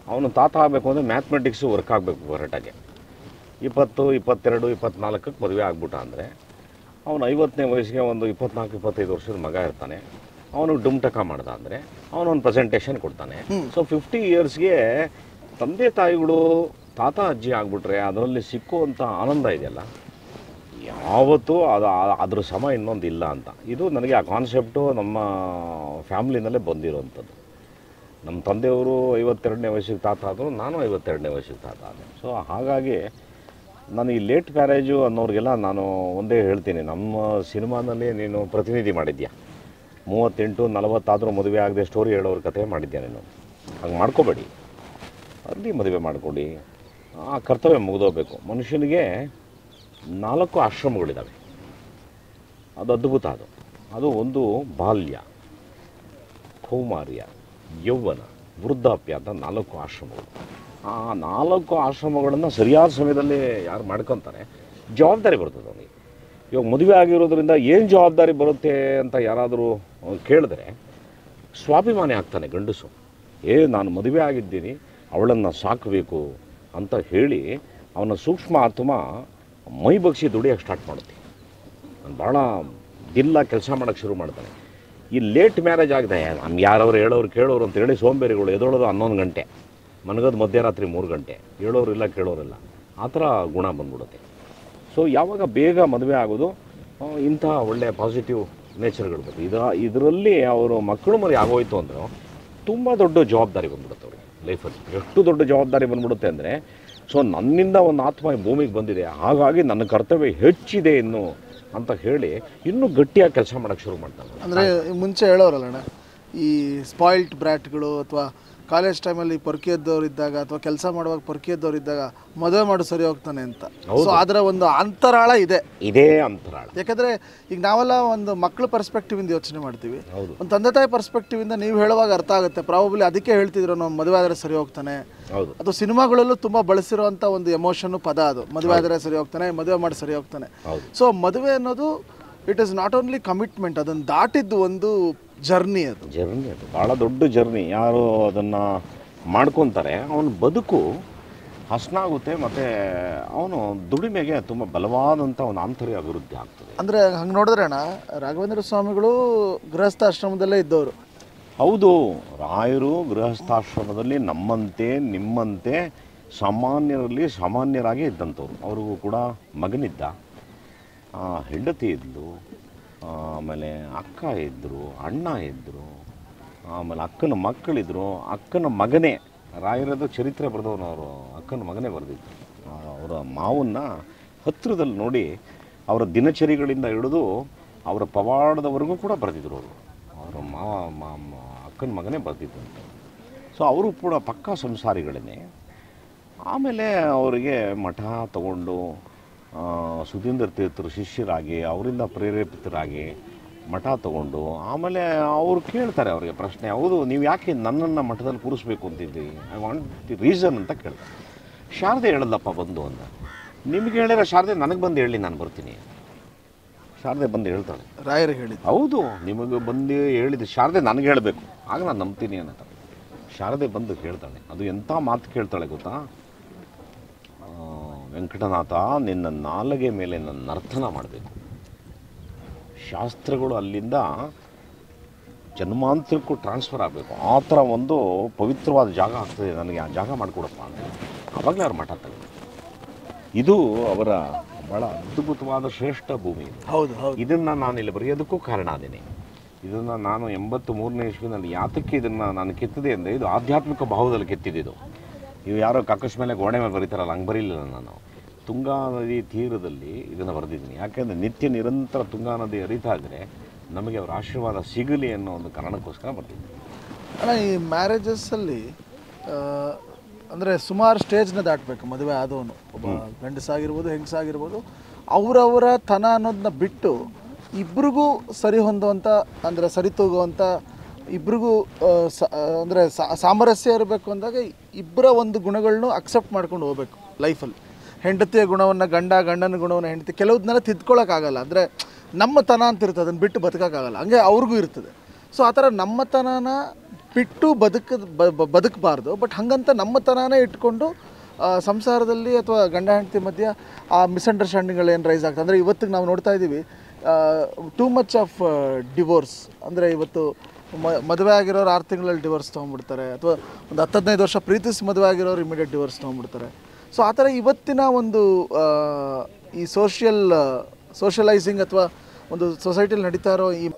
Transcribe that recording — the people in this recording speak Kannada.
ಅವನು ತಾತ ಆಗಬೇಕು ಅಂದರೆ ಮ್ಯಾಥಮೆಟಿಕ್ಸು ವರ್ಕ್ ಆಗಬೇಕು ಕರೆಕ್ಟಾಗಿ ಇಪ್ಪತ್ತು ಇಪ್ಪತ್ತೆರಡು ಇಪ್ಪತ್ನಾಲ್ಕಕ್ಕೆ ಮದುವೆ ಆಗ್ಬಿಟ್ಟ ಅಂದರೆ ಅವನು ಐವತ್ತನೇ ವಯಸ್ಸಿಗೆ ಒಂದು ಇಪ್ಪತ್ನಾಲ್ಕು ಇಪ್ಪತ್ತೈದು ವರ್ಷದ ಮಗ ಇರ್ತಾನೆ ಅವನು ಡುಮ್ಟಕ ಮಾಡ್ದ ಅಂದರೆ ಅವನೊಂದು ಪ್ರೆಸೆಂಟೇಷನ್ ಕೊಡ್ತಾನೆ ಸೊ ಫಿಫ್ಟಿ ಇಯರ್ಸ್ಗೆ ತಂದೆ ತಾಯಿಗಳು ತಾತ ಅಜ್ಜಿ ಆಗಿಬಿಟ್ರೆ ಅದರಲ್ಲಿ ಸಿಕ್ಕುವಂಥ ಆನಂದ ಇದೆಯಲ್ಲ ಯಾವತ್ತೂ ಅದು ಆ- ಅದ್ರ ಸಮ ಇನ್ನೊಂದು ಇಲ್ಲ ಅಂತ ಇದು ನನಗೆ ಆ ಕಾನ್ಸೆಪ್ಟು ನಮ್ಮ ಫ್ಯಾಮ್ಲಿನಲ್ಲೇ ಬಂದಿರೋವಂಥದ್ದು ನಮ್ಮ ತಂದೆಯವರು ಐವತ್ತೆರಡನೇ ವಯಸ್ಸಿಗೆ ತಾತ ಆದರು ನಾನು ಐವತ್ತೆರಡನೇ ವಯಸ್ಸಿಗೆ ತಾತ ಆದೆ ಸೊ ಹಾಗಾಗಿ ನಾನು ಈ ಲೇಟ್ ಮ್ಯಾರೇಜು ಅನ್ನೋರಿಗೆಲ್ಲ ನಾನು ಒಂದೇ ಹೇಳ್ತೀನಿ ನಮ್ಮ ಸಿನಿಮಾನಲ್ಲಿ ನೀನು ಪ್ರತಿನಿಧಿ ಮಾಡಿದ್ಯಾ ಮೂವತ್ತೆಂಟು ನಲವತ್ತಾದರೂ ಮದುವೆ ಆಗದೆ ಸ್ಟೋರಿ ಹೇಳೋರ ಕತೆ ಮಾಡಿದ್ಯಾ ನೀನು ಹಂಗೆ ಮಾಡ್ಕೋಬೇಡಿ ಅಲ್ಲಿ ಮದುವೆ ಮಾಡಿಕೊಡಿ ಆ ಕರ್ತವ್ಯ ಮುಗಿದೋಗ್ಬೇಕು ಮನುಷ್ಯನಿಗೆ ನಾಲ್ಕು ಆಶ್ರಮಗಳಿದ್ದಾವೆ ಅದು ಅದ್ಭುತ ಅದು ಅದು ಒಂದು ಬಾಲ್ಯ ಕೌಮಾರ್ಯ ಯೌವನ ವೃದ್ಧಾಪ್ಯ ಅಂತ ನಾಲ್ಕು ಆಶ್ರಮಗಳು ಆ ನಾಲ್ಕು ಆಶ್ರಮಗಳನ್ನು ಸರಿಯಾದ ಸಮಯದಲ್ಲಿ ಯಾರು ಮಾಡ್ಕೊತಾರೆ ಜವಾಬ್ದಾರಿ ಬರ್ತದೆ ಅವನಿಗೆ ಇವಾಗ ಮದುವೆ ಆಗಿರೋದ್ರಿಂದ ಏನು ಜವಾಬ್ದಾರಿ ಬರುತ್ತೆ ಅಂತ ಯಾರಾದರೂ ಕೇಳಿದ್ರೆ ಸ್ವಾಭಿಮಾನಿ ಆಗ್ತಾನೆ ಗಂಡಸು ಏ ನಾನು ಮದುವೆ ಆಗಿದ್ದೀನಿ ಅವಳನ್ನು ಸಾಕಬೇಕು ಅಂತ ಹೇಳಿ ಅವನ ಸೂಕ್ಷ್ಮ ಆತ್ಮ ಮೈ ಬಗ್ಸಿ ದುಡಿಯೋಕ್ಕೆ ಸ್ಟಾರ್ಟ್ ಮಾಡುತ್ತೆ ನಾನು ಭಾಳ ದಿಲ್ಲ ಕೆಲಸ ಮಾಡೋಕ್ಕೆ ಶುರು ಮಾಡ್ತಾನೆ ಈ ಲೇಟ್ ಮ್ಯಾರೇಜ್ ಆಗಿದೆ ನಮ್ಗೆ ಯಾರವ್ರು ಹೇಳೋರು ಕೇಳೋರು ಅಂತ ಹೇಳಿ ಸೋಂಬೇರಿಗಳು ಎದೊಳೋದು ಹನ್ನೊಂದು ಗಂಟೆ ಮನಗೋದು ಮಧ್ಯರಾತ್ರಿ ಮೂರು ಗಂಟೆ ಹೇಳೋರು ಇಲ್ಲ ಕೇಳೋರಿಲ್ಲ ಆ ಥರ ಗುಣ ಬಂದ್ಬಿಡುತ್ತೆ ಸೊ ಯಾವಾಗ ಬೇಗ ಮದುವೆ ಆಗೋದು ಆ, ಇಂಥ ಒಳ್ಳೆಯ ಪಾಸಿಟಿವ್ ನೇಚರ್ಗಳು ಬರ್ತದೆ ಇದು ಇದರಲ್ಲಿ ಅವರು ಮಕ್ಕಳು ಮರಿ ಆಗೋಯ್ತು ಅಂದ್ರೆ ತುಂಬ ದೊಡ್ಡ ಜವಾಬ್ದಾರಿ ಬಂದ್ಬಿಡುತ್ತೆ ಅವ್ರಿಗೆ ಲೈಫಲ್ಲಿ ಎಷ್ಟು ದೊಡ್ಡ ಜವಾಬ್ದಾರಿ ಬಂದ್ಬಿಡುತ್ತೆ ಅಂದರೆ ಸೊ ನನ್ನಿಂದ ಒಂದು ಆತ್ಮ ಈ ಭೂಮಿಗೆ ಬಂದಿದೆ ಹಾಗಾಗಿ ನನ್ನ ಕರ್ತವ್ಯ ಹೆಚ್ಚಿದೆ ಇನ್ನು ಅಂತ ಹೇಳಿ ಇನ್ನೂ ಗಟ್ಟಿಯಾಗಿ ಕೆಲಸ ಮಾಡೋಕ್ಕೆ ಶುರು ಮಾಡ್ತಾನೆ ಅಂದರೆ ಮುಂಚೆ ಹೇಳೋರಲ್ಲಣ್ಣ ಈ ಸ್ಪಾಯಿಲ್ಟ್ ಬ್ರ್ಯಾಟ್ಗಳು ಅಥವಾ ಕಾಲೇಜ್ ಟೈಮಲ್ಲಿ ಪೊರ್ಕಿ ಎದ್ದವ್ರು ಇದ್ದಾಗ ಅಥವಾ ಕೆಲಸ ಮಾಡುವಾಗ ಪೊರ್ಕಿ ಎದ್ದವ್ರು ಇದ್ದಾಗ ಮದುವೆ ಮಾಡು ಸರಿ ಹೋಗ್ತಾನೆ ಅಂತ ಸೊ ಅದರ ಒಂದು ಅಂತರಾಳ ಇದೆ ಇದೇ ಅಂತರಾಳ ಯಾಕಂದ್ರೆ ಈಗ ನಾವೆಲ್ಲ ಒಂದು ಮಕ್ಕಳ ಪರ್ಸ್ಪೆಕ್ಟಿವ್ ಇಂದ ಯೋಚನೆ ಮಾಡ್ತೀವಿ ಹೌದು ಒಂದು ತಂದೆ ತಾಯಿ ಪರ್ಸ್ಪೆಕ್ಟಿವ್ ಇಂದ ನೀವು ಹೇಳುವಾಗ ಅರ್ಥ ಆಗುತ್ತೆ ಪ್ರಾಬಬ್ಲಿ ಅದಕ್ಕೆ ಹೇಳ್ತಿದ್ರು ನಾವು ಮದುವೆ ಆದರೆ ಸರಿ ಹೋಗ್ತಾನೆ ಹೌದು ಅಥವಾ ಸಿನಿಮಾಗಳಲ್ಲೂ ತುಂಬಾ ಬಳಸಿರುವಂತ ಒಂದು ಎಮೋಷನ್ ಪದ ಅದು ಮದುವೆ ಆದರೆ ಸರಿ ಹೋಗ್ತಾನೆ ಮದುವೆ ಮಾಡಿ ಸರಿ ಹೋಗ್ತಾನೆ ಹೌದು ಸೊ ಮದುವೆ ಅನ್ನೋದು it is not only commitment ಅದನ್ನು ದಾಟಿದ್ದು ಒಂದು ಜರ್ನಿ ಅದು ಜರ್ನಿ ಅದು ಭಾಳ ದೊಡ್ಡ ಜರ್ನಿ ಯಾರು ಅದನ್ನು ಮಾಡ್ಕೊತಾರೆ ಅವನ ಬದುಕು ಹಸನಾಗುತ್ತೆ ಮತ್ತು ಅವನು ದುಡಿಮೆಗೆ ತುಂಬ ಬಲವಾದಂಥ ಒಂದು ಆಂತರ್ಯ ಅಭಿವೃದ್ಧಿ ಆಗ್ತದೆ ಅಂದ್ರೆ ಹಂಗೆ ನೋಡಿದ್ರೆ ಅಣ್ಣ ರಾಘವೇಂದ್ರ ಸ್ವಾಮಿಗಳು ಗೃಹಸ್ಥ ಆಶ್ರಮದಲ್ಲೇ ಇದ್ದವರು ಹೌದು ರಾಯರು ಗೃಹಸ್ಥಾಶ್ರಮದಲ್ಲಿ ನಮ್ಮಂತೆ ನಿಮ್ಮಂತೆ ಸಾಮಾನ್ಯರಲ್ಲಿ ಸಾಮಾನ್ಯರಾಗೇ ಇದ್ದಂಥವ್ರು ಅವ್ರಿಗೂ ಕೂಡ ಮಗನಿದ್ದ ಆ, ಹೆಂಡತಿ ಇದ್ಲು ಆಮೇಲೆ ಅಕ್ಕ ಇದ್ದರು ಅಣ್ಣ ಇದ್ದರು ಆಮೇಲೆ ಅಕ್ಕನ ಮಕ್ಕಳಿದ್ರು ಅಕ್ಕನ ಮಗನೇ ರಾಯರದ ಚರಿತ್ರೆ ಬರೆದವನು ಅವರು ಅಕ್ಕನ ಮಗನೇ ಬರೆದಿದ್ದು ಅವರ ಮಾವನ್ನ ಹತ್ತಿರದಲ್ಲಿ ನೋಡಿ ಅವರ ದಿನಚರಿಗಳಿಂದ ಹಿಡಿದು ಅವರ ಪವಾಡದವರೆಗೂ ಕೂಡ ಬರೆದಿದ್ರು ಅವರು ಅವರ ಮಾವ ಮಾ- ಮ- ಅಕ್ಕನ ಮಗನೇ ಬರೆದಿದ್ದು ಅಂತ ಸೊ ಅವರು ಕೂಡ ಪಕ್ಕಾ ಸಂಸಾರಿಗಳೇ ಆಮೇಲೆ ಅವರಿಗೆ ಮಠ ತಗೊಂಡು ಆ, ಸುಧೀಂದ್ರ ತೀರ್ಥರು ಶಿಷ್ಯರಾಗಿ ಅವರಿಂದ ಪ್ರೇರೇಪಿತರಾಗಿ ಮಠ ತಗೊಂಡು ಆಮೇಲೆ ಅವರು ಕೇಳ್ತಾರೆ ಅವರಿಗೆ ಪ್ರಶ್ನೆ ಹೌದು ನೀವು ಯಾಕೆ ನನ್ನನ್ನು ಮಠದಲ್ಲಿ ಕೂರಿಸ್ಬೇಕು ಅಂತಿದ್ದೀರಿ ಐ ವಾಂಟ್ ದಿ ರೀಸನ್ ಅಂತ ಕೇಳ್ತಾರೆ ಶಾರದೆ ಹೇಳಲ್ಲಪ್ಪ ಬಂದು ಅಂತ ನಿಮ್ಗೆ ಹೇಳಿರೋ ಶಾರದೆ ನನಗೆ ಬಂದು ಹೇಳಿ ನಾನು ಬರ್ತೀನಿ ಶಾರದೆ ಬಂದು ಹೇಳ್ತಾಳೆ ರಾಯರು ಹೇಳಿದ್ದು ಹೌದು ನಿಮಗೆ ಬಂದು ಹೇಳಿದ ಶಾರದೆ ನನಗೆ ಹೇಳಬೇಕು ಆಗ ನಾನು ನಂಬ್ತೀನಿ ಅನ್ನತ್ತ ಶಾರದೆ ಬಂದು ಕೇಳ್ತಾಳೆ ಅದು ಎಂಥ ಮಾತು ಕೇಳ್ತಾಳೆ ಗೊತ್ತಾ ಆ, ವೆಂಕಟನಾಥ ನಿನ್ನ ನಾಲಗೆ ಮೇಲೆ ನನ್ನ ನರ್ತನ ಮಾಡಬೇಕು ಶಾಸ್ತ್ರಗಳು ಅಲ್ಲಿಂದ ಜನ್ಮಾಂತರಕ್ಕೂ ಟ್ರಾನ್ಸ್ಫರ್ ಆಗಬೇಕು ಆ ಥರ ಒಂದು ಪವಿತ್ರವಾದ ಜಾಗ ಆಗ್ತದೆ ನನಗೆ ಆ ಜಾಗ ಮಾಡಿಕೊಡಪ್ಪ ಅಂತ ಅವಾಗಲೇ ಅವ್ರ ಮಠ ತಗೊಂಡು ಇದು ಅವರ ಭಾಳ ಅದ್ಭುತವಾದ ಶ್ರೇಷ್ಠ ಭೂಮಿ ಇದು ಹೌದು ಹೌದು ಇದನ್ನು ನಾನು ಇಲ್ಲಿ ಬರೆಯೋದಕ್ಕೂ ಕಾರಣ ಅದೇನೆ ಇದನ್ನು ನಾನು ಎಂಬತ್ತು ಮೂರನೇ ಇಸ್ವಿನಲ್ಲಿ ಯಾತಕ್ಕೆ ಇದನ್ನು ನಾನು ಕೆತ್ತಿದೆ ಅಂದರೆ ಇದು ಆಧ್ಯಾತ್ಮಿಕ ಭಾವದಲ್ಲಿ ಕೆತ್ತಿದ್ದು ಇವು ಯಾರೋ ಕಕ್ಕಸ್ ಮೇಲೆ ಗೋಡೆ ಮೇಲೆ ಬರೀತಾರಲ್ಲ ಹಂಗೆ ಬರೀಲಿಲ್ಲ ನಾನು ತುಂಗಾ ನದಿ ತೀರದಲ್ಲಿ ಇದನ್ನು ಬರೆದಿದ್ದೀನಿ ಯಾಕೆಂದರೆ ನಿತ್ಯ ನಿರಂತರ ತುಂಗಾ ನದಿ ಹರಿತಾ ಇದ್ದರೆ ನಮಗೆ ಅವರ ಆಶೀರ್ವಾದ ಸಿಗಲಿ ಅನ್ನೋ ಒಂದು ಕಾರಣಕ್ಕೋಸ್ಕರ ಬರ್ತಿದ್ದೆ ಅಣ್ಣ ಈ ಮ್ಯಾರೇಜಸ್ಸಲ್ಲಿ ಅಂದರೆ ಸುಮಾರು ಸ್ಟೇಜ್ನ ದಾಟಬೇಕು ಮದುವೆ ಆದವನು ಒಬ್ಬ ಗಂಡಸಾಗಿರ್ಬೋದು ಹೆಂಗಸಾಗಿರ್ಬೋದು ಅವರವರ ತನ ಅನ್ನೋದನ್ನ ಬಿಟ್ಟು ಇಬ್ರಿಗೂ ಸರಿ ಹೊಂದುವಂಥ ಅಂದರೆ ಸರಿ ತೂಗುವಂಥ ಇಬ್ರಿಗೂ ಅಂದರೆ ಸಾಮರಸ್ಯ ಇರಬೇಕು ಅಂದಾಗ ಇಬ್ಬರ ಒಂದು ಗುಣಗಳನ್ನೂ ಅಕ್ಸೆಪ್ಟ್ ಮಾಡ್ಕೊಂಡು ಹೋಗ್ಬೇಕು ಲೈಫಲ್ಲಿ ಹೆಂಡತಿಯ ಗುಣವನ್ನು ಗಂಡ ಗಂಡನ ಗುಣವನ್ನು ಹೆಂಡತಿ ಕೆಲವುದನ್ನೆಲ್ಲ ತಿದ್ಕೊಳ್ಳೋಕ್ಕಾಗಲ್ಲ ಅಂದರೆ ನಮ್ಮ ತನ ಅಂತ ಇರ್ತದೆ ಅದನ್ನು ಬಿಟ್ಟು ಬದುಕೋಕ್ಕಾಗಲ್ಲ ಹಂಗೆ ಅವ್ರಿಗೂ ಇರ್ತದೆ ಸೊ ಆ ಥರ ನಮ್ಮತನನ ಬಿಟ್ಟು ಬದುಕ ಬದುಕಬಾರ್ದು ಬಟ್ ಹಂಗಂತ ನಮ್ಮತನನೇ ಇಟ್ಕೊಂಡು ಆ, ಸಂಸಾರದಲ್ಲಿ ಅಥವಾ ಗಂಡ ಹೆಂಡತಿ ಮಧ್ಯ ಆ ಮಿಸ್ಅಂಡರ್ಸ್ಟ್ಯಾಂಡಿಂಗ್ಗಳು ಏನು ರೈಸ್ ಆಗ್ತದೆ ಅಂದರೆ ಇವತ್ತಿಗೆ ನಾವು ನೋಡ್ತಾ ಇದ್ದೀವಿ ಟೂ ಮಚ್ ಆಫ್ ಡಿವೋರ್ಸ್ ಅಂದರೆ ಇವತ್ತು ಮ- ಮದುವೆ ಆಗಿರೋರು ಆರು ತಿಂಗಳಲ್ಲಿ ಡಿವೋರ್ಸ್ ತೊಗೊಂಡ್ಬಿಡ್ತಾರೆ ಅಥವಾ ಒಂದು ಹತ್ತು ಹದಿನೈದು ವರ್ಷ ಪ್ರೀತಿಸಿ ಮದುವೆ ಆಗಿರೋರು ಇಮಿಡಿಯೇಟ್ ಡಿವೋರ್ಸ್ ತೊಗೊಂಡ್ಬಿಡ್ತಾರೆ ಸೊ ಆ ಥರ ಇವತ್ತಿನ ಒಂದು ಆ, ಈ ಸೋಷಿಯಲ್ ಸೋಷಲೈಸಿಂಗ್ ಅಥವಾ ಒಂದು ಸೊಸೈಟಿಲಿ ನಡೀತಾ ಇರೋ ಈ